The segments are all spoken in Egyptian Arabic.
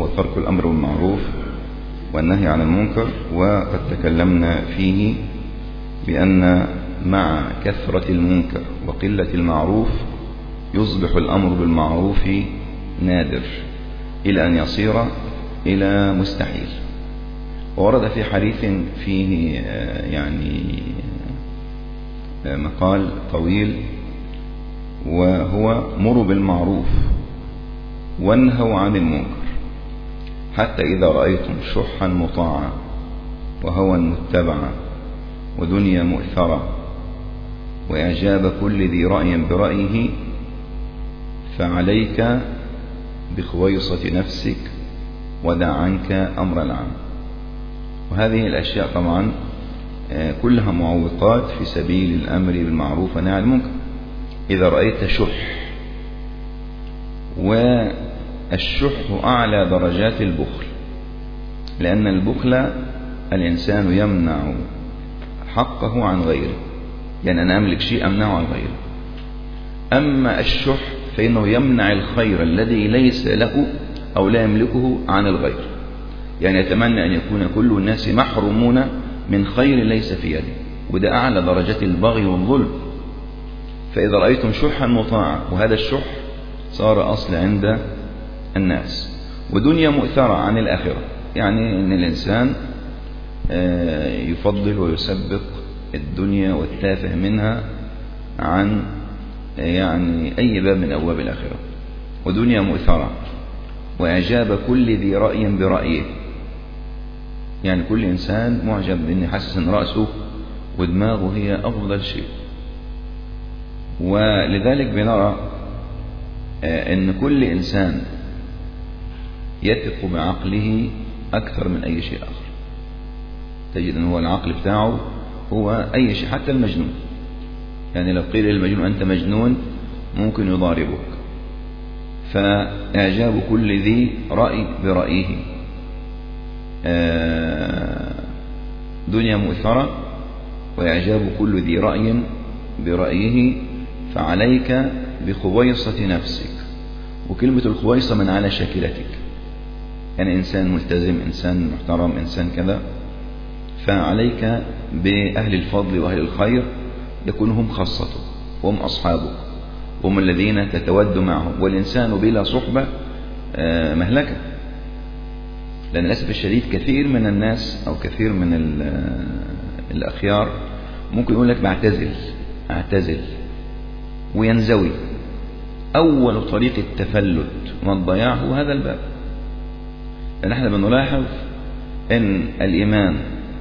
وهو ترك الأمر بالمعروف والنهي عن المنكر وقد تكلمنا فيه بأن مع كثرة المنكر وقلة المعروف يصبح الأمر بالمعروف نادر إلى أن يصير إلى مستحيل ورد في حديث فيه يعني مقال طويل وهو مروا بالمعروف وانهوا عن المنكر حتى إذا رأيتم شحا مطاعا وهوى متبعا ودنيا مؤثرة وإعجاب كل ذي رأي برأيه فعليك بخويصة نفسك ودع عنك أمر العام وهذه الأشياء طبعا كلها معوقات في سبيل الأمر بالمعروف والنهي عن المنكر إذا رأيت شح والشح أعلى درجات البخل لأن البخل الإنسان يمنع حقه عن غيره يعني أنا أملك شيء أمنعه عن غيره أما الشح فإنه يمنع الخير الذي ليس له أو لا يملكه عن الغير يعني يتمنى أن يكون كل الناس محرومون من خير ليس في يده وده أعلى درجات البغي والظلم فإذا رأيتم شحا مطاعا وهذا الشح صار أصل عند الناس ودنيا مؤثرة عن الآخرة يعني أن الإنسان يفضل ويسبق الدنيا والتافه منها عن يعني أي باب من أبواب الآخرة ودنيا مؤثرة وإعجاب كل ذي رأي برأيه يعني كل إنسان معجب بأن حاسس أن رأسه ودماغه هي أفضل شيء ولذلك بنرى أن كل إنسان يثق بعقله أكثر من أي شيء آخر تجد أن هو العقل بتاعه هو أي شيء حتى المجنون يعني لو قيل للمجنون أنت مجنون ممكن يضاربك فإعجاب كل ذي رأي برأيه دنيا مؤثرة وإعجاب كل ذي رأي برأيه فعليك بخويصة نفسك وكلمة الخويصة من على شاكلتك يعني إنسان ملتزم إنسان محترم إنسان كذا فعليك بأهل الفضل وأهل الخير يكون هم خاصته هم أصحابك هم الذين تتود معهم والإنسان بلا صحبة مهلكة لأن للأسف الشديد كثير من الناس أو كثير من الأخيار ممكن يقول لك بعتزل أعتزل وينزوي أول طريق التفلت والضياع هو هذا الباب لأن احنا بنلاحظ أن الإيمان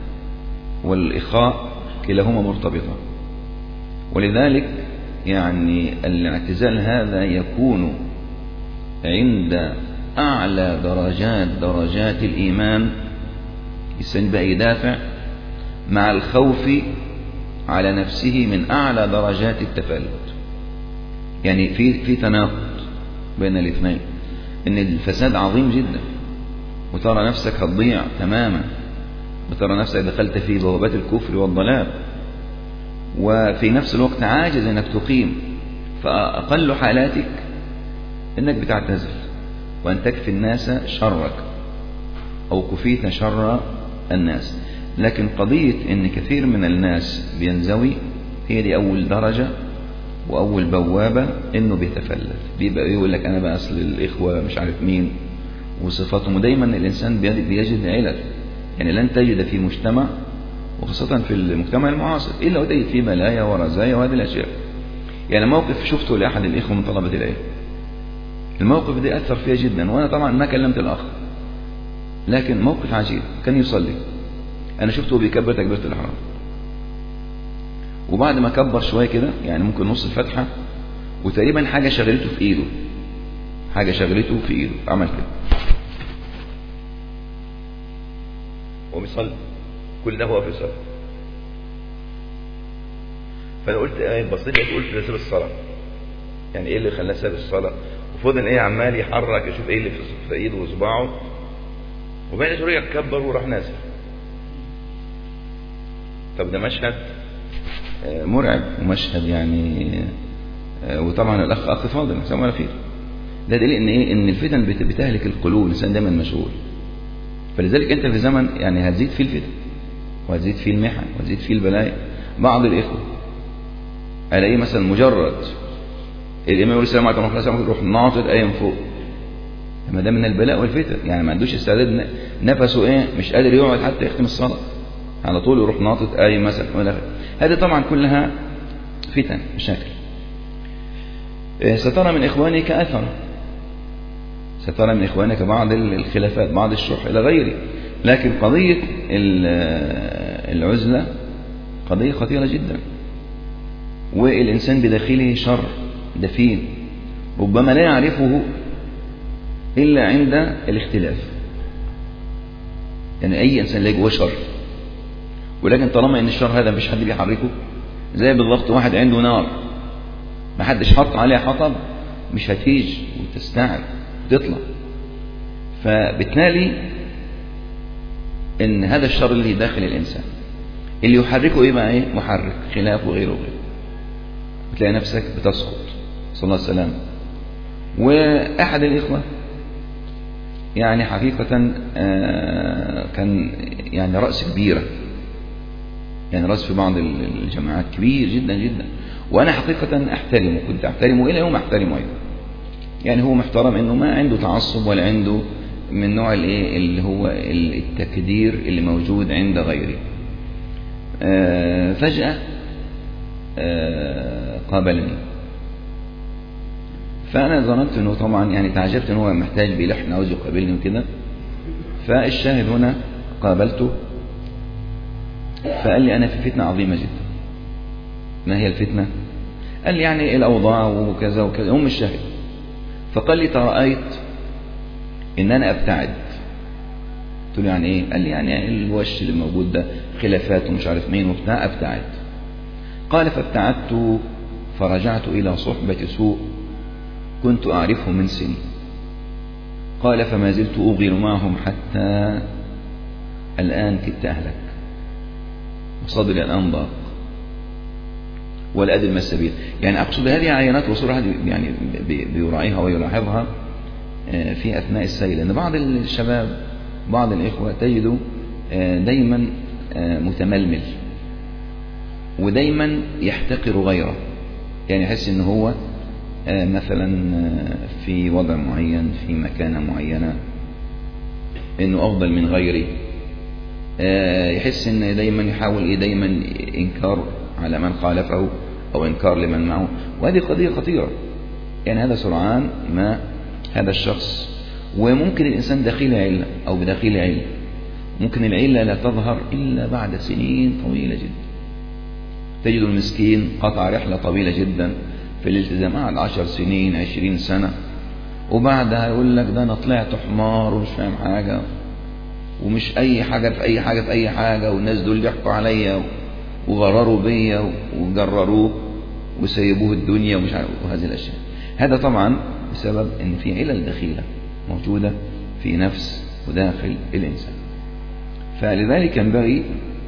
والإخاء كلاهما مرتبطان ولذلك يعني الاعتزال هذا يكون عند أعلى درجات درجات الإيمان الإنسان بقى يدافع مع الخوف على نفسه من أعلى درجات التفلت يعني في في تناقض بين الاثنين إن الفساد عظيم جدا وترى نفسك هتضيع تماما وترى نفسك دخلت في بوابات الكفر والضلال وفي نفس الوقت عاجز انك تقيم فأقل حالاتك انك بتعتزل وان تكفي الناس شرك او كفيت شر الناس لكن قضية ان كثير من الناس بينزوي هي دي اول درجة واول بوابة انه بيتفلت بيبقى يقول لك انا بقى اصل الاخوة مش عارف مين وصفاتهم ودايما الانسان بيجد علل يعني لن تجد في مجتمع وخاصة في المجتمع المعاصر إلا وتجد فيه بلايا ورزايا وهذه الأشياء يعني موقف شفته لأحد الإخوة من طلبة العلم الموقف ده أثر فيها جدا وأنا طبعا ما كلمت الأخ لكن موقف عجيب كان يصلي أنا شفته بيكبر تكبيرة الإحرام وبعد ما كبر شوية كده يعني ممكن نص الفتحة وتقريبا حاجة شغلته في إيده حاجة شغلته في إيده عمل كده وبيصلي كل ده هو في الصلاة فأنا قلت ايه بصيت لقيت قلت ده ساب الصلاة يعني ايه اللي خلاه ساب الصلاة وفضل ايه عمال يحرك يشوف ايه اللي في ايده وصباعه وبعدين شوية كبر وراح نازل طب ده مشهد مرعب ومشهد يعني وطبعا الاخ اخ فاضل حسام ولا فيه ده دليل ان ايه ان الفتن بتهلك القلوب الانسان دايما مشغول فلذلك انت في زمن يعني هتزيد فيه الفتن وهتزيد فيه المحن وهتزيد فيه البلايا بعض الاخوه الاقيه مثلا مجرد الامام يقول السلام عليكم ورحمه الله يروح ناطط ايه من فوق ما ده من البلاء والفتن يعني ما عندوش استعداد نفسه ايه مش قادر يقعد حتى يختم الصلاه على طول يروح ناطط ايه مثلا ولا هذه طبعا كلها فتن مشاكل سترى من إخوانك أثر سترى من إخوانك بعض الخلافات بعض الشح إلى غيره لكن قضية العزلة قضية خطيرة جدا والإنسان بداخله شر دفين ربما لا يعرفه إلا عند الاختلاف يعني أي إنسان لا جواه شر ولكن طالما إن الشر هذا مش حد بيحركه زي بالضبط واحد عنده نار ما حدش حط عليها حطب مش هتيج وتستعب وتطلع فبالتالي ان هذا الشر اللي داخل الانسان اللي يحركه ايه بقى ايه محرك خلاف وغيره وغيره بتلاقي نفسك بتسقط صلى الله عليه وسلم واحد الاخوه يعني حقيقة كان يعني رأس كبيرة يعني رأس في بعض الجماعات كبير جدا جدا وأنا حقيقة أحترمه كنت أحترمه إلى يوم أحترمه أيضا يعني هو محترم إنه ما عنده تعصب ولا عنده من نوع الإيه اللي هو التكدير اللي موجود عند غيره آه فجأة آه قابلني فأنا ظننت إنه طبعا يعني تعجبت إن هو محتاج بلحن عاوز يقابلني وكده فالشاهد هنا قابلته فقال لي أنا في فتنة عظيمة جدا ما هي الفتنة قال لي يعني الأوضاع وكذا وكذا هم الشاهد فقال لي ترأيت إن أنا أبتعد قلت له يعني إيه قال لي يعني الوش اللي موجود ده خلافات ومش عارف مين وبتاع أبتعد قال فابتعدت فرجعت إلى صحبة سوء كنت أعرفه من سني قال فما زلت أغير معهم حتى الآن كدت أهلك وصدري الآن ضاق ولا أدري ما السبيل يعني أقصد هذه عينات وصول يعني بيراعيها ويلاحظها في أثناء السير لأن بعض الشباب بعض الإخوة تجده دايما متململ ودايما يحتقر غيره يعني يحس ان هو مثلا في وضع معين في مكانة معينة انه افضل من غيره يحس ان دايما يحاول ايه دايما انكار على من خالفه او انكار لمن معه وهذه قضية خطيرة يعني هذا سرعان ما هذا الشخص وممكن الانسان داخل علة او بداخل علة ممكن العلة لا تظهر الا بعد سنين طويلة جدا تجد المسكين قطع رحلة طويلة جدا في الالتزام قعد عشر سنين عشرين سنة وبعدها يقول لك ده أنا طلعت حمار ومش فاهم حاجة ومش أي حاجة في أي حاجة في أي حاجة والناس دول ضحكوا عليا وغرروا بيا وجرروه وسيبوه الدنيا ومش عارف وهذه الأشياء هذا طبعا بسبب أن في علل دخيلة موجودة في نفس وداخل الإنسان فلذلك ينبغي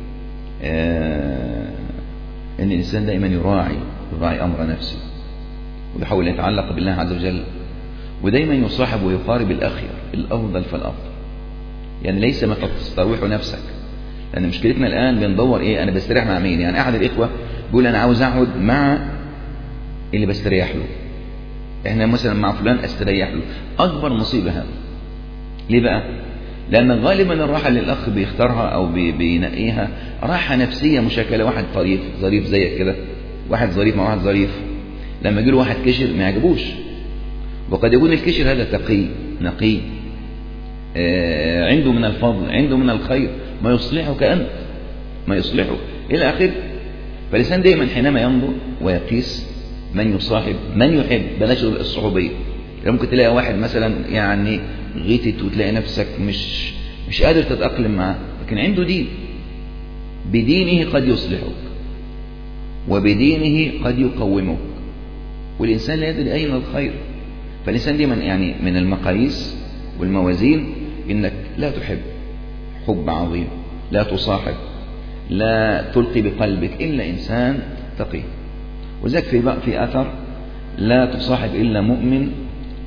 آه أن الإنسان دائما يراعي يراعي أمر نفسه ويحاول يتعلق بالله عز وجل ودايما يصاحب ويقارب الأخير الأفضل فالأفضل يعني ليس متى تستروح نفسك لأن مشكلتنا الآن بندور إيه أنا بستريح مع مين يعني أحد الإخوة بيقول أنا عاوز أقعد مع اللي بستريح له إحنا مثلا مع فلان أستريح له أكبر مصيبة هذا ليه بقى لأن غالبا الراحة اللي الأخ بيختارها أو بينقيها راحة نفسية مشكلة واحد طريف ظريف زيك كده واحد ظريف مع واحد ظريف لما يجي له واحد كشر ما يعجبوش وقد يكون الكشر هذا تقي نقي آه عنده من الفضل عنده من الخير ما يصلحك أنت ما يصلحه إلى آخره فالإنسان دائما حينما ينظر ويقيس من يصاحب من يحب بلاش الصحوبية ممكن تلاقي واحد مثلا يعني غيتت وتلاقي نفسك مش مش قادر تتأقلم معاه لكن عنده دين بدينه قد يصلحك وبدينه قد يقومك والإنسان لا يدري أين الخير فالإنسان دائما يعني من المقاييس والموازين إنك لا تحب حب عظيم لا تصاحب لا تلقي بقلبك إلا إنسان تقي وذلك في في أثر لا تصاحب إلا مؤمن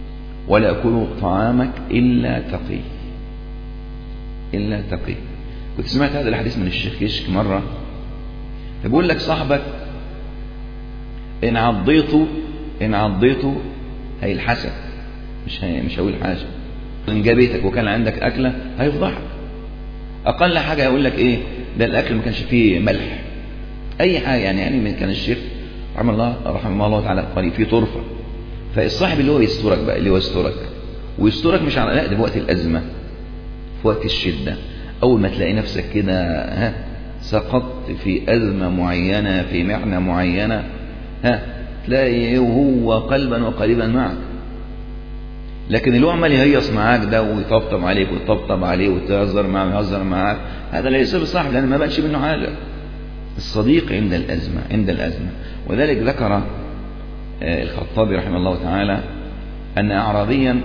ولا يأكل طعامك إلا تقي إلا تقي كنت سمعت هذا الحديث من الشيخ كشك مرة فبيقول لك صاحبك إن عضيته إن عضيته هيلحسك مش هي مش هقول حاجة إن جابيتك وكان عندك أكلة هيفضحك أقل حاجة يقول لك إيه ده الأكل ما كانش فيه ملح أي حاجة يعني يعني كان الشيخ رحمه الله رحمه الله تعالى قال فيه طرفة فالصاحب اللي هو يسترك بقى اللي هو يسترك ويسترك مش على لا ده في وقت الأزمة في وقت الشدة أول ما تلاقي نفسك كده ها سقطت في أزمة معينة في محنة معينة ها تلاقي وهو قلبا وقريبا معك لكن اللي هو عمال يهيص معاك ده ويطبطب عليك ويطبطب عليه وتهزر معاه ويهزر معاك هذا ليس بصاحب لأن ما بقاش منه حاجة الصديق عند الأزمة عند الأزمة وذلك ذكر الخطابي رحمه الله تعالى أن أعرابيا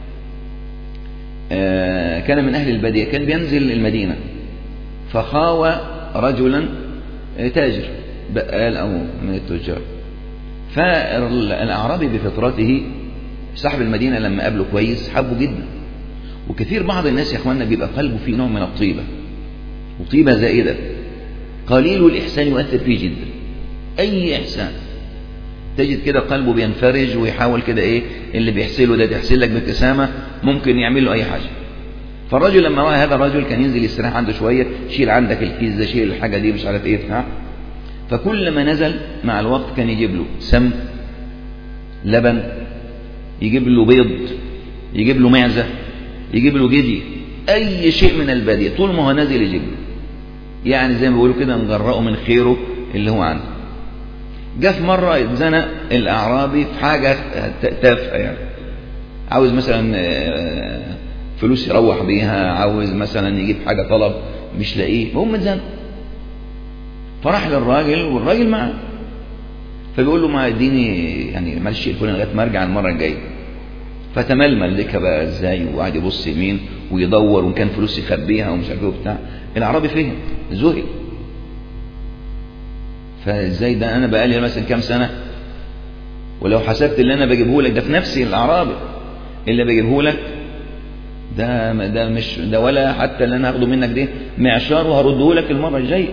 كان من أهل البادية كان بينزل المدينة فخاوى رجلا تاجر بقال أو من التجار فالأعرابي بفطرته صاحب المدينة لما قابله كويس حبه جدا وكثير بعض الناس يا اخواننا بيبقى قلبه فيه نوع من الطيبة وطيبة زائدة قليل الإحسان يؤثر فيه جدا أي إحسان تجد كده قلبه بينفرج ويحاول كده إيه اللي بيحسله ده تحسن لك بابتسامة ممكن يعمل له أي حاجة فالرجل لما رأى هذا الرجل كان ينزل يستريح عنده شوية شيل عندك الكيس ده شيل الحاجة دي مش عارف إيه بتاع فكل ما نزل مع الوقت كان يجيب له سم لبن يجيب له بيض يجيب له معزة يجيب له جدي أي شيء من البادية طول ما هو نازل يجيب له يعني زي ما بيقولوا كده نجرأه من خيره اللي هو عنده جاء في مرة اتزنق الأعرابي في حاجة تافهة يعني عاوز مثلا فلوس يروح بيها عاوز مثلا يجيب حاجة طلب مش لاقيه فهم اتزنقوا فراح للراجل والراجل معاه فبيقول له ما اديني يعني معلش الفلاني لغايه ما ارجع المره الجايه فتململ لك بقى ازاي وقعد يبص يمين ويدور وان كان فلوس يخبيها ومش عارف ايه وبتاع الاعرابي فهم ذهل فازاي ده انا بقالي مثلا كام سنه ولو حسبت اللي انا بجيبه لك ده في نفسي الاعرابي اللي بجيبه لك ده ده مش ده ولا حتى اللي انا هاخده منك ده معشار وهرده لك المره الجايه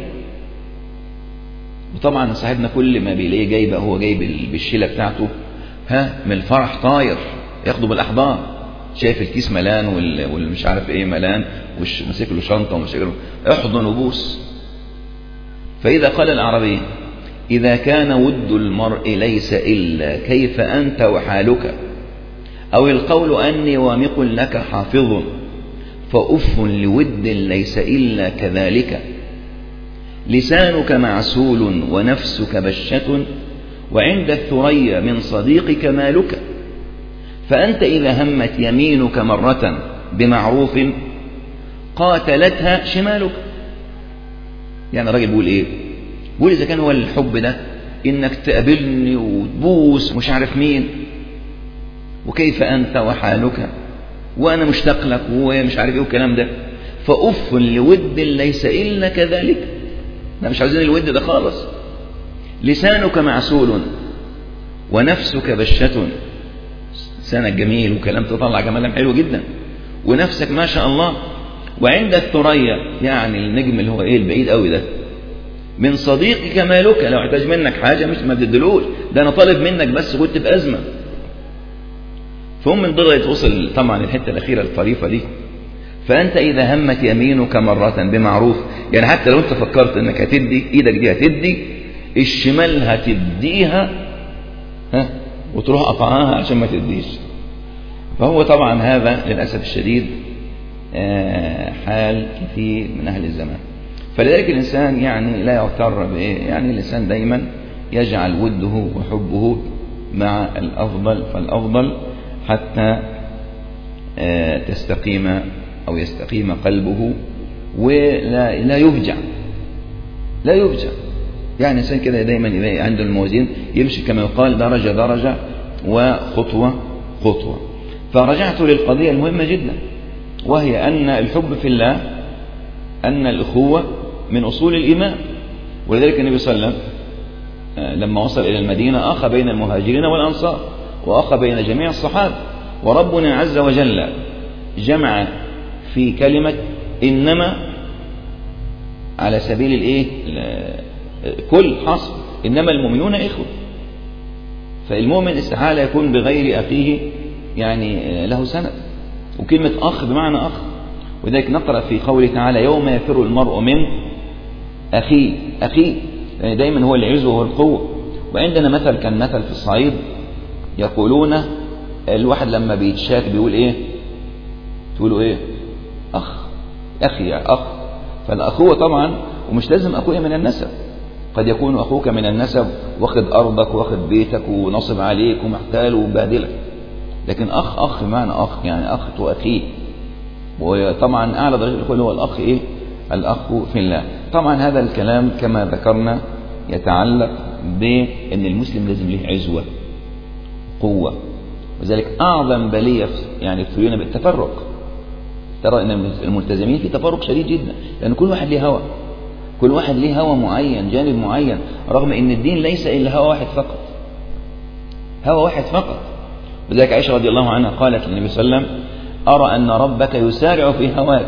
وطبعا صاحبنا كل ما بيلاقيه جاي بقى هو جاي بالشيله بتاعته ها من الفرح طاير ياخده بالاحضان شايف الكيس ملان والمش عارف ايه ملان وماسك له شنطه وماسك له احضن وبوس فاذا قال الاعرابي اذا كان ود المرء ليس الا كيف انت وحالك او القول اني وامق لك حافظ فاف لود ليس الا كذلك لسانك معسول ونفسك بشة وعند الثريا من صديقك مالك فأنت إذا همت يمينك مرة بمعروف قاتلتها شمالك يعني الراجل بيقول ايه بيقول إذا كان هو الحب ده إنك تقابلني وتبوس مش عارف مين وكيف أنت وحالك وأنا مشتاق لك ومش عارف ايه والكلام ده فأف لود ليس إلا كذلك احنا مش عاوزين الود ده خالص لسانك معسول ونفسك بشة لسانك جميل وكلام تطلع جمالا حلو جدا ونفسك ما شاء الله وعند الثريا يعني النجم اللي هو ايه البعيد قوي ده من صديقك مالك لو احتاج منك حاجه مش ما بتدلوش ده انا طالب منك بس كنت في ازمه فهم من ضلع يتوصل طبعا الحته الاخيره الطريفه دي فأنت إذا همت يمينك مرة بمعروف يعني حتى لو أنت فكرت أنك هتدي إيدك دي هتدي الشمال هتديها ها وتروح قطعها عشان ما تديش فهو طبعا هذا للأسف الشديد حال كثير من أهل الزمان فلذلك الإنسان يعني لا يغتر بإيه يعني الإنسان دايما يجعل وده وحبه مع الأفضل فالأفضل حتى تستقيم أو يستقيم قلبه ولا لا يفجع لا يفجع يعني الإنسان كده دايما يبقى عنده الموازين يمشي كما يقال درجة درجة وخطوة خطوة فرجعت للقضية المهمة جدا وهي أن الحب في الله أن الأخوة من أصول الإيمان ولذلك النبي صلى الله عليه وسلم لما وصل إلى المدينة أخى بين المهاجرين والأنصار وأخى بين جميع الصحابة وربنا عز وجل جمع في كلمة إنما على سبيل الإيه كل حصر إنما المؤمنون إخوة فالمؤمن استحالة يكون بغير أخيه يعني له سند وكلمة أخ بمعنى أخ وذلك نقرأ في قوله تعالى يوم يفر المرء من أخيه أخيه يعني دايما هو العز وهو القوة وعندنا مثل كان مثل في الصعيد يقولون الواحد لما بيتشاك بيقول ايه تقولوا ايه اخ اخي يعني اخ فالاخوة طبعا ومش لازم اخويا من النسب قد يكون اخوك من النسب واخد ارضك واخد بيتك ونصب عليك ومحتال وبهدلك لكن اخ اخ بمعنى اخ يعني اخ واخيه وطبعا اعلى درجه الاخوه هو الاخ ايه الاخ في الله طبعا هذا الكلام كما ذكرنا يتعلق بان المسلم لازم له عزوه قوه وذلك اعظم بليه يعني ابتلينا بالتفرق ترى ان الملتزمين في تفرق شديد جدا لان كل واحد له هوى كل واحد له هوى معين جانب معين رغم ان الدين ليس الا هوى واحد فقط هوى واحد فقط وذلك عائشه رضي الله عنها قالت للنبي صلى الله عليه وسلم ارى ان ربك يسارع في هواك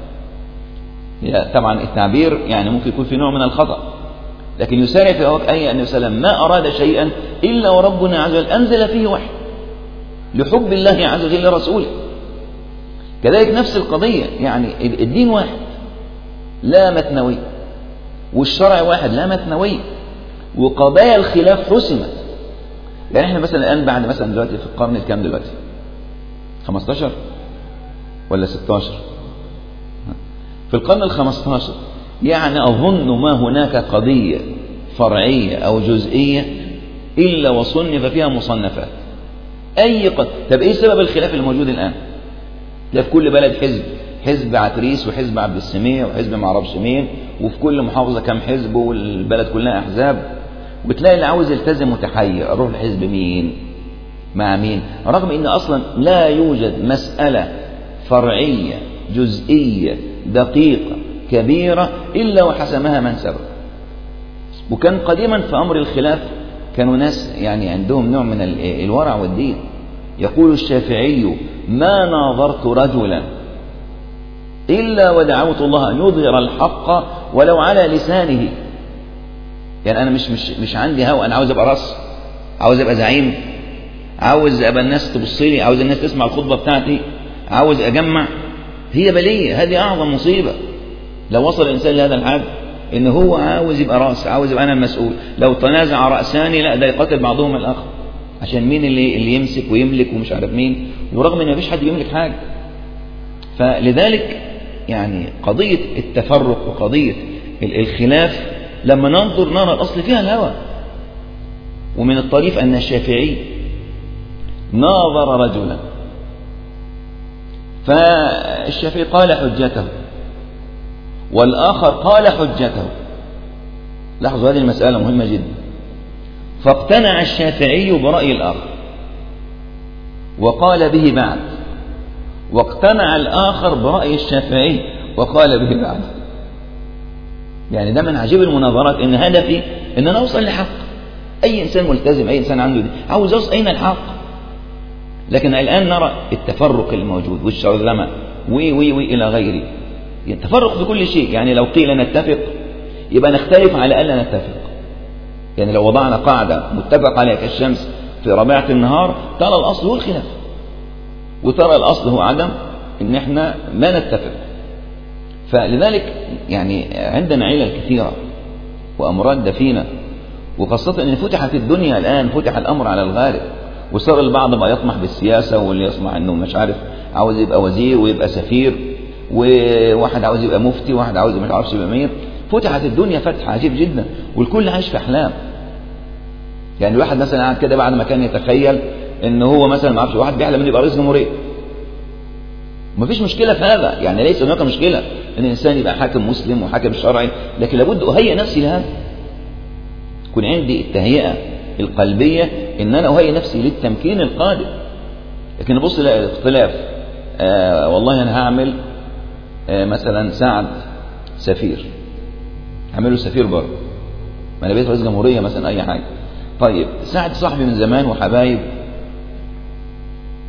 طبعا التعبير يعني ممكن يكون في نوع من الخطأ لكن يسارع في هواك أي أن وسلم ما أراد شيئا إلا وربنا عز وجل أنزل فيه وحي لحب الله عز وجل لرسوله كذلك نفس القضية يعني الدين واحد لا مثنوي والشرع واحد لا مثنوي وقضايا الخلاف حسمت يعني احنا مثلا الآن بعد مثلا دلوقتي في القرن الكام دلوقتي 15 ولا 16 في القرن الخمستاشر يعني أظن ما هناك قضية فرعية أو جزئية إلا وصنف فيها مصنفات أي قد طب إيه سبب الخلاف الموجود الآن ده في كل بلد حزب حزب عتريس وحزب عبد السميع وحزب ما اعرفش مين وفي كل محافظة كام حزب والبلد كلها أحزاب وتلاقي اللي عاوز يلتزم متحير أروح لحزب مين مع مين رغم أن أصلا لا يوجد مسألة فرعية جزئية دقيقة كبيرة إلا وحسمها من سبق وكان قديما في أمر الخلاف كانوا ناس يعني عندهم نوع من الورع والدين يقول الشافعي ما ناظرت رجلا إلا ودعوت الله أن يظهر الحق ولو على لسانه يعني أنا مش مش مش عندي هوى أنا عاوز أبقى رأس عاوز أبقى زعيم عاوز أبقى الناس تبص لي عاوز الناس تسمع الخطبة بتاعتي عاوز أجمع هي بلية هذه أعظم مصيبة لو وصل الإنسان لهذا الحد إن هو عاوز يبقى رأس عاوز يبقى أنا المسؤول لو تنازع رأسان لا ده يقتل بعضهم الآخر عشان مين اللي اللي يمسك ويملك ومش عارف مين ورغم ان مفيش حد بيملك حاجه فلذلك يعني قضيه التفرق وقضيه الخلاف لما ننظر نرى الاصل فيها الهوى ومن الطريف ان الشافعي ناظر رجلا فالشافعي قال حجته والآخر قال حجته لاحظوا هذه المسألة مهمة جدا فاقتنع الشافعي برأي الآخر وقال به بعد واقتنع الآخر برأي الشافعي وقال به بعد يعني ده من عجيب المناظرات ان هدفي ان انا اوصل لحق اي انسان ملتزم اي انسان عنده دي عاوز اوصل اين الحق لكن الان نرى التفرق الموجود والشرذمه وي وي وي الى غيره التفرق في كل شيء يعني لو قيل نتفق يبقى نختلف على الا نتفق يعني لو وضعنا قاعده متفق عليها كالشمس في ربيعه النهار ترى الاصل هو الخلاف وترى الاصل هو عدم ان احنا ما نتفق فلذلك يعني عندنا علل كثيره وامراض دفينه وخاصه ان فتحت الدنيا الان فتح الامر على الغالب وصار البعض بقى يطمح بالسياسه واللي يطمح انه مش عارف عاوز يبقى وزير ويبقى سفير وواحد عاوز يبقى مفتي وواحد عاوز مش عارف يبقى امير فتحت الدنيا فتح عجيب جدا والكل عايش في احلام يعني الواحد مثلا قاعد كده بعد ما كان يتخيل ان هو مثلا ما اعرفش واحد بيحلم انه يبقى رئيس جمهوريه مفيش مشكله في هذا يعني ليس هناك مشكله ان الانسان يبقى حاكم مسلم وحاكم شرعي لكن لابد اهيئ نفسي لهذا يكون عندي التهيئه القلبيه ان انا اهيئ نفسي للتمكين القادم لكن نبص لا الاختلاف آه والله انا هعمل آه مثلا سعد سفير هعمله سفير بره ما انا بقيت رئيس جمهوريه مثلا اي حاجه طيب سعد صاحبي من زمان وحبايب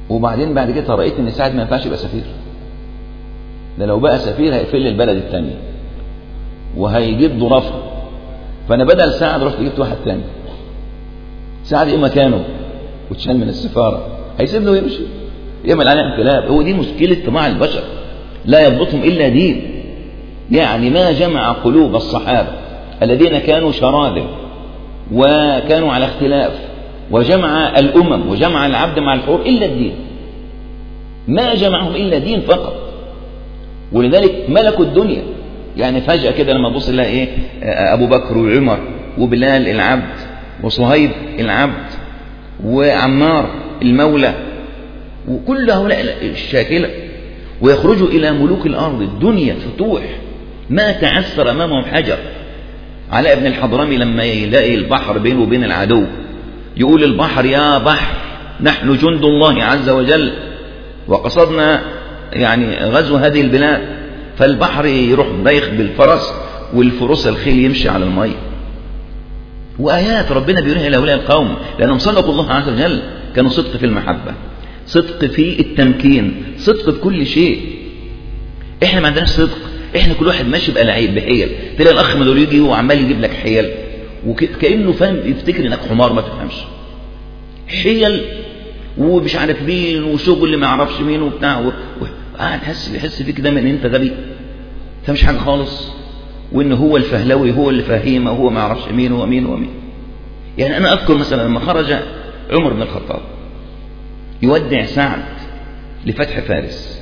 وبعدين بعد كده رأيت إن سعد ما ينفعش يبقى سفير ده لو بقى سفير هيقفل لي البلد الثانية وهيجيب ضرافة فأنا بدل سعد رحت جبت واحد تاني سعد إيه مكانه وتشال من السفارة هيسيبني ويمشي يعمل عليه انقلاب هو دي مشكلة طباع البشر لا يضبطهم إلا دين يعني ما جمع قلوب الصحابة الذين كانوا شراذم وكانوا على اختلاف وجمع الأمم وجمع العبد مع الحور إلا الدين ما جمعهم إلا دين فقط ولذلك ملكوا الدنيا يعني فجأة كده لما تبص لها إيه أبو بكر وعمر وبلال العبد وصهيب العبد وعمار المولى وكل هؤلاء الشاكلة ويخرجوا إلى ملوك الأرض الدنيا فتوح ما تعثر أمامهم حجر علاء بن الحضرمي لما يلاقي البحر بينه وبين العدو يقول البحر يا بحر نحن جند الله عز وجل وقصدنا يعني غزو هذه البلاد فالبحر يروح ضيق بالفرس والفرس الخيل يمشي على المية وآيات ربنا بيقولها إلى هؤلاء القوم لأنهم صدقوا الله عز وجل كانوا صدق في المحبة صدق في التمكين صدق في كل شيء احنا ما عندناش صدق احنا كل واحد ماشي بقلاعيب بحيل تلاقي الاخ مدول يجي وعمال يجيب لك حيل وكانه فاهم يفتكر انك حمار ما تفهمش حيل ومش عارف مين وشغل اللي ما يعرفش مين وبتاع و... و... قاعد حس بيحس فيك دايما ان انت غبي انت مش حاجه خالص وان هو الفهلوي هو اللي فهيمه وهو ما يعرفش مين هو مين ومين يعني انا اذكر مثلا لما خرج عمر بن الخطاب يودع سعد لفتح فارس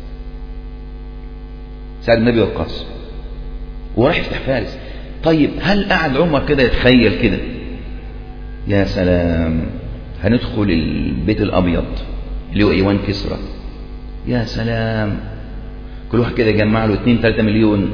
سعد النبي وقاص وراح يفتح فارس طيب هل قعد عمر كده يتخيل كده يا سلام هندخل البيت الابيض اللي هو ايوان كسرى يا سلام كل واحد كده يجمع له 2 3 مليون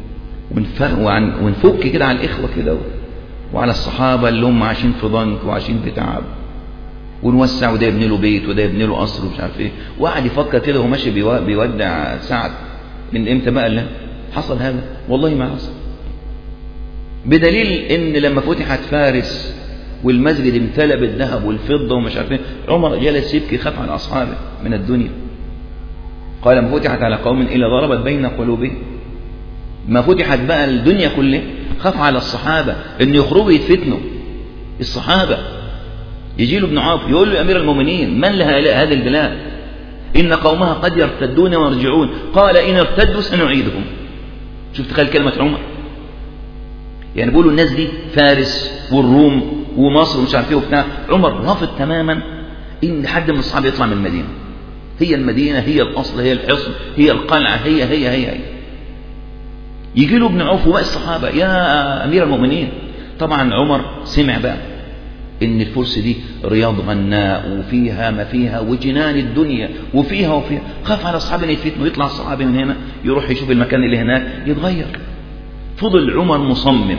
ونفك كده على الاخوه كده وعلى الصحابه اللي هم عايشين في ضنك وعايشين في تعب ونوسع وده يبني له بيت وده يبني له قصر ومش عارف ايه وقعد يفكر كده وهو ماشي بيودع سعد من امتى بقى اللي حصل هذا والله ما حصل بدليل ان لما فتحت فارس والمسجد امتلأ بالذهب والفضة ومش عارف ايه عمر جلس يبكي خاف على أصحابه من الدنيا قال ما فتحت على قوم إلا ضربت بين قلوبهم ما فتحت بقى الدنيا كلها خاف على الصحابة ان يخرجوا يتفتنوا الصحابة يجي له ابن عوف يقول له يا أمير المؤمنين من لها هذه البلاد إن قومها قد يرتدون ويرجعون قال إن ارتدوا سنعيدهم شوف تخيل كلمة عمر يعني بيقولوا الناس دي فارس والروم ومصر ومش عارف ايه وبتاع عمر رافض تماما ان حد من الصحابه يطلع من المدينه هي المدينه هي الاصل هي الحصن هي القلعه هي هي هي, هي. يجي له ابن عوف وباقي الصحابه يا امير المؤمنين طبعا عمر سمع بقى ان الفرس دي رياض غناء وفيها ما فيها وجنان الدنيا وفيها وفيها خاف على اصحابه ان يتفتنوا يطلع الصحابي من هنا يروح يشوف المكان اللي هناك يتغير فضل عمر مصمم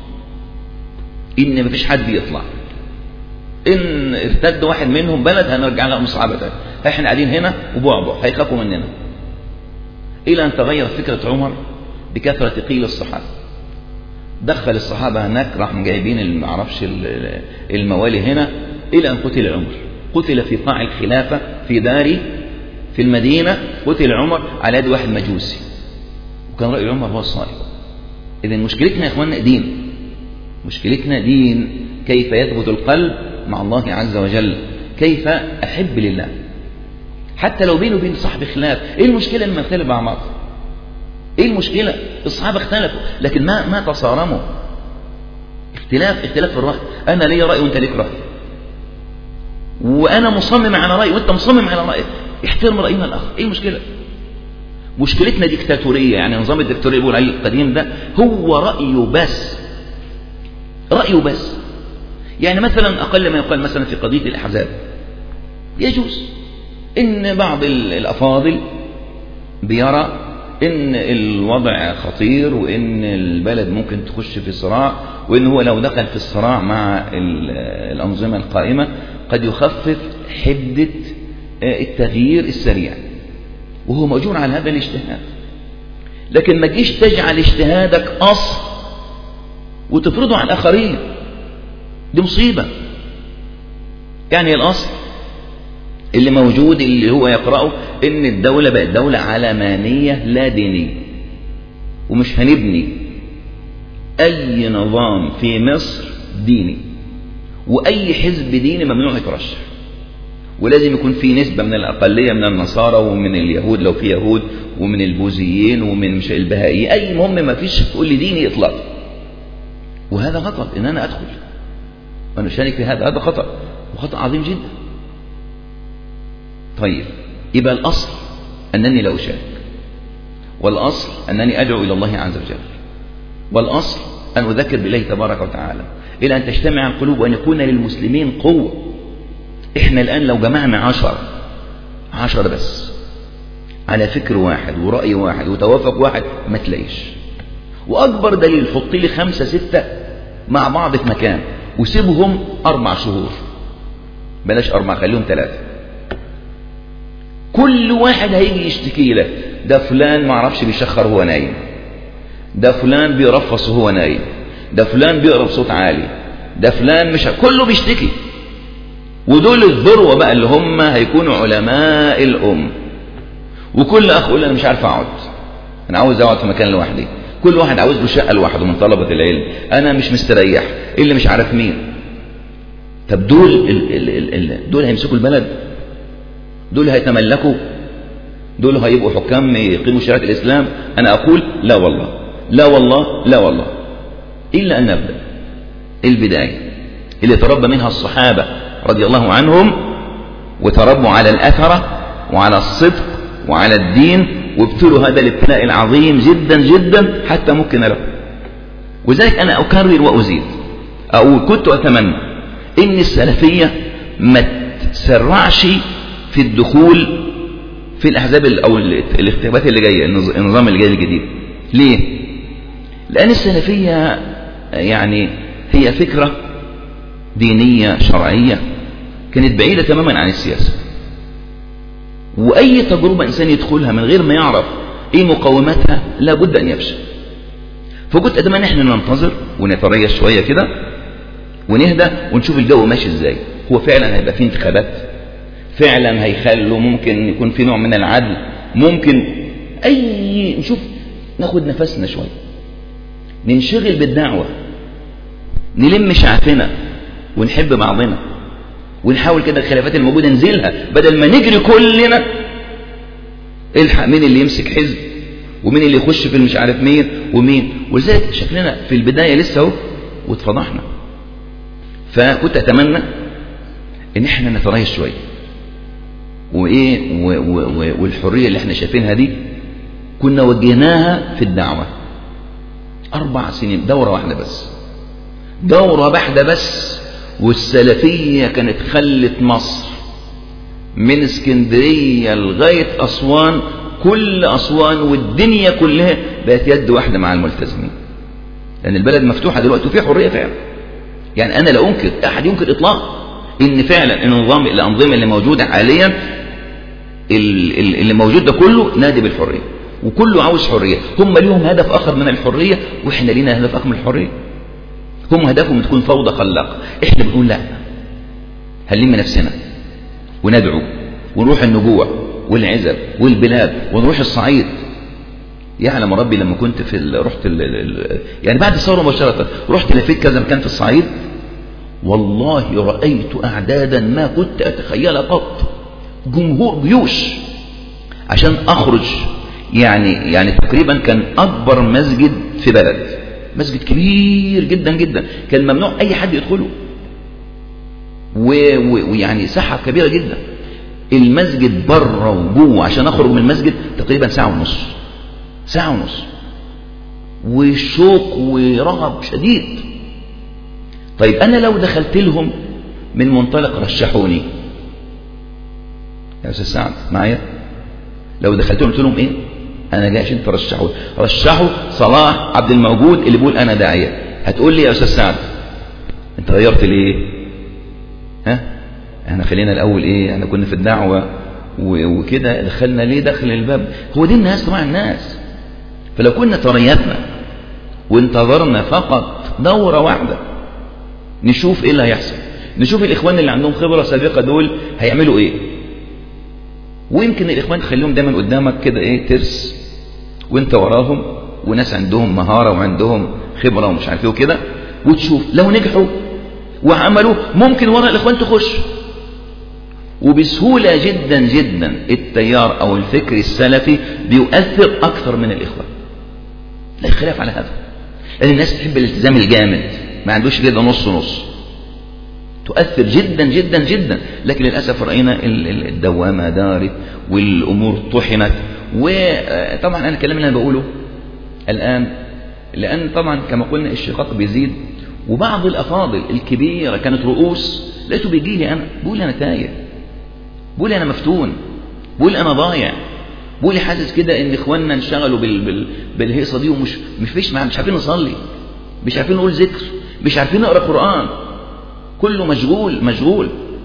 ان مفيش حد يطلع ان ارتد واحد منهم بلد هنرجع لهم صحابه تاني احنا قاعدين هنا وبعبع هيخافوا مننا الى ان تغيرت فكره عمر بكثره قيل الصحابه دخل الصحابه هناك راح جايبين ما اعرفش الموالي هنا الى ان قتل عمر قتل في قاع الخلافه في دار في المدينه قتل عمر على يد واحد مجوسي وكان راي عمر هو الصائب اذا مشكلتنا يا اخواننا دين مشكلتنا دين كيف يثبت القلب مع الله عز وجل كيف أحب لله حتى لو بينه وبين صاحبي خلاف ايه المشكلة لما نختلف مع بعض ايه المشكلة الصحابة اختلفوا لكن ما ما تصارموا اختلاف اختلاف في الرأي انا لي رأي وانت ليك رأي وانا مصمم على رأي وانت مصمم على رأيك احترم رأينا الاخر ايه المشكلة مشكلتنا ديكتاتورية يعني نظام الدكتاتورية اللي بيقول عليه القديم ده هو رأيه بس رأيه بس يعني مثلا أقل ما يقال مثلا في قضية الأحزاب يجوز إن بعض الأفاضل بيرى إن الوضع خطير وإن البلد ممكن تخش في صراع وإن هو لو دخل في الصراع مع الأنظمة القائمة قد يخفف حدة التغيير السريع وهو مأجور على هذا الاجتهاد لكن ما تجيش تجعل اجتهادك أصل وتفرضه على الآخرين دي مصيبة يعني الأصل اللي موجود اللي هو يقرأه إن الدولة بقت دولة علمانية لا دينية ومش هنبني أي نظام في مصر ديني وأي حزب ديني ممنوع يترشح ولازم يكون في نسبة من الأقلية من النصارى ومن اليهود لو في يهود ومن البوذيين ومن مش البهائي أي مهم ما فيش تقول لي ديني إطلاقا وهذا خطأ إن أنا أدخل وأنا أشارك في هذا هذا خطأ وخطأ عظيم جدا طيب يبقى الأصل أنني لا أشارك والأصل أنني أدعو إلى الله عز وجل والأصل أن أذكر بالله تبارك وتعالى إلى أن تجتمع القلوب وأن يكون للمسلمين قوة إحنا الآن لو جمعنا عشر عشر بس على فكر واحد ورأي واحد وتوافق واحد ما تلاقيش وأكبر دليل حط لي خمسة ستة مع بعض في مكان وسيبهم أربع شهور بلاش أربعة خليهم ثلاثة كل واحد هيجي يشتكي لك ده فلان ما عرفش بيشخر وهو نايم ده فلان بيرفص وهو نايم ده فلان بيقرا بصوت عالي ده فلان مش كله بيشتكي ودول الذروه بقى اللي هم هيكونوا علماء الام وكل اخ يقول انا مش عارف اقعد انا عاوز اقعد في مكان لوحدي كل واحد عاوز له شقه لوحده من طلبه العلم انا مش مستريح اللي مش عارف مين طب دول ال ال ال ال دول هيمسكوا البلد دول هيتملكوا دول هيبقوا حكام يقيموا شريعه الاسلام انا اقول لا والله لا والله لا والله الا ان نبدا البدايه اللي تربى منها الصحابه رضي الله عنهم وتربوا على الاثره وعلى الصدق وعلى الدين وابتلوا هذا الابتلاء العظيم جدا جدا حتى ممكن له وذلك انا اكرر وازيد او كنت اتمنى ان السلفيه ما تسرعش في الدخول في الاحزاب او الاختيارات اللي جايه النظام اللي جاي الجديد ليه لان السلفيه يعني هي فكره دينيه شرعيه كانت بعيده تماما عن السياسه واي تجربه انسان يدخلها من غير ما يعرف ايه مقوماتها لابد ان يفشل فكنت اتمنى احنا ننتظر ونتريث شويه كده ونهدى ونشوف الجو ماشي ازاي هو فعلا هيبقى فيه انتخابات فعلا هيخلوا ممكن يكون في نوع من العدل ممكن اي نشوف ناخد نفسنا شويه ننشغل بالدعوه نلم شعفنا ونحب بعضنا ونحاول كده الخلافات الموجوده ننزلها بدل ما نجري كلنا الحق مين اللي يمسك حزب ومين اللي يخش في المش عارف مين ومين ولذلك شكلنا في البدايه لسه اهو واتفضحنا فكنت اتمنى ان احنا نتريث شويه وايه و و و والحريه اللي احنا شايفينها دي كنا وجهناها في الدعوه اربع سنين دوره واحده بس دوره واحده بس والسلفيه كانت خلت مصر من اسكندريه لغايه اسوان كل اسوان والدنيا كلها بقت يد واحده مع الملتزمين لان البلد مفتوحه دلوقتي وفي حريه فعلا يعني انا لا انكر احد ينكر اطلاقا ان فعلا النظام الانظمه اللي موجوده حاليا اللي موجود ده كله نادي بالحريه وكله عاوز حريه هم ليهم هدف اخر من الحريه واحنا لينا هدف اخر من الحريه هم هدفهم تكون فوضى خلاقه احنا بنقول لا هنلم نفسنا وندعو ونروح النجوع والعزب والبلاد ونروح الصعيد يعلم ربي لما كنت في ال... رحت ال... ال... يعني بعد الثوره مباشره رحت لفيت كذا مكان في الصعيد والله رأيت أعدادا ما كنت أتخيلها قط جمهور جيوش عشان أخرج يعني يعني تقريبا كان أكبر مسجد في بلد مسجد كبير جدا جدا كان ممنوع أي حد يدخله ويعني ساحة كبيرة جدا المسجد بره وجوه عشان أخرج من المسجد تقريبا ساعة ونص ساعة ونص وشوق ورهب شديد طيب أنا لو دخلت لهم من منطلق رشحوني يا أستاذ سعد معايا لو دخلت لهم قلت لهم إيه أنا جاي عشان ترشحوا رشحوا صلاح عبد الموجود اللي بيقول أنا داعية هتقول لي يا أستاذ سعد أنت غيرت ليه ها احنا خلينا الأول إيه احنا كنا في الدعوة وكده دخلنا ليه دخل الباب هو دي الناس طبعا الناس فلو كنا تريثنا وانتظرنا فقط دورة واحدة نشوف ايه اللي هيحصل نشوف الاخوان اللي عندهم خبرة سابقة دول هيعملوا ايه ويمكن الإخوان تخليهم دايما قدامك كده إيه ترس وانت وراهم وناس عندهم مهارة وعندهم خبرة ومش عارف ايه وكده وتشوف لو نجحوا وعملوا ممكن ورا الإخوان تخش وبسهولة جدا جدا التيار أو الفكر السلفي بيؤثر أكثر من الإخوان لا خلاف على هذا لأن الناس تحب الالتزام الجامد ما عندوش كده نص نص تؤثر جدا جدا جدا لكن للأسف رأينا الدوامة دارت والأمور طحنت وطبعا أنا الكلام اللي أنا بقوله الآن لأن طبعا كما قلنا الشقاق بيزيد وبعض الأفاضل الكبيرة كانت رؤوس لقيته بيجي لي أنا بقول لي أنا تايه بقول لي أنا مفتون بقول لي أنا ضايع بقول لي حاسس كده إن إخواننا انشغلوا بال... بال... بالهيصة دي ومش مش فيش مش عارفين نصلي مش عارفين نقول ذكر مش عارفين نقرأ قرآن كله مشغول مشغول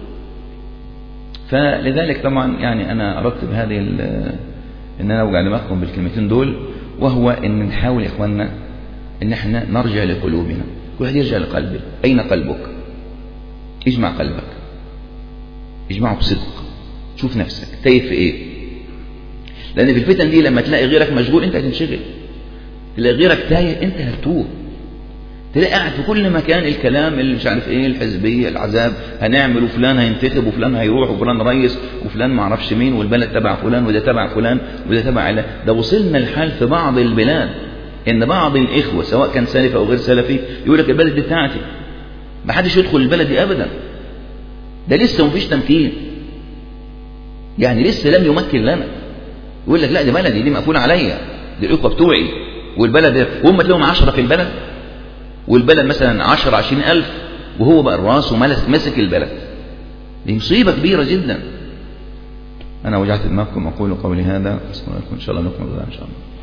فلذلك طبعا يعني أنا أردت بهذه إن أنا أوجع دماغكم بالكلمتين دول وهو إن نحاول يا إخواننا إن إحنا نرجع لقلوبنا كل واحد يرجع لقلبه أين قلبك اجمع قلبك اجمعه بصدق شوف نفسك تايه في إيه لأن في الفتن دي لما تلاقي غيرك مشغول أنت هتنشغل تلاقي غيرك تايه أنت هتتوه تلاقي قاعد في كل مكان الكلام اللي مش عارف ايه الحزبيه العذاب هنعمل وفلان هينتخب وفلان هيروح وفلان رئيس وفلان ما اعرفش مين والبلد تبع فلان وده تبع فلان وده تبع علان ده وصلنا الحال في بعض البلاد ان بعض الاخوه سواء كان سلفي او غير سلفي يقول لك البلد دي بتاعتي ما حدش يدخل البلد دي ابدا ده لسه مفيش تمكين يعني لسه لم يمكن لنا يقول لك لا دي بلدي دي مقفوله عليا دي الاخوه بتوعي والبلد وهم تلاقيهم عشرة في البلد والبلد مثلا 10 20 ألف وهو بقى الراس ومسك البلد دي مصيبة كبيرة جدا أنا وجعت دماغكم أقول قولي هذا أسمع لكم إن شاء الله نكمل إن شاء الله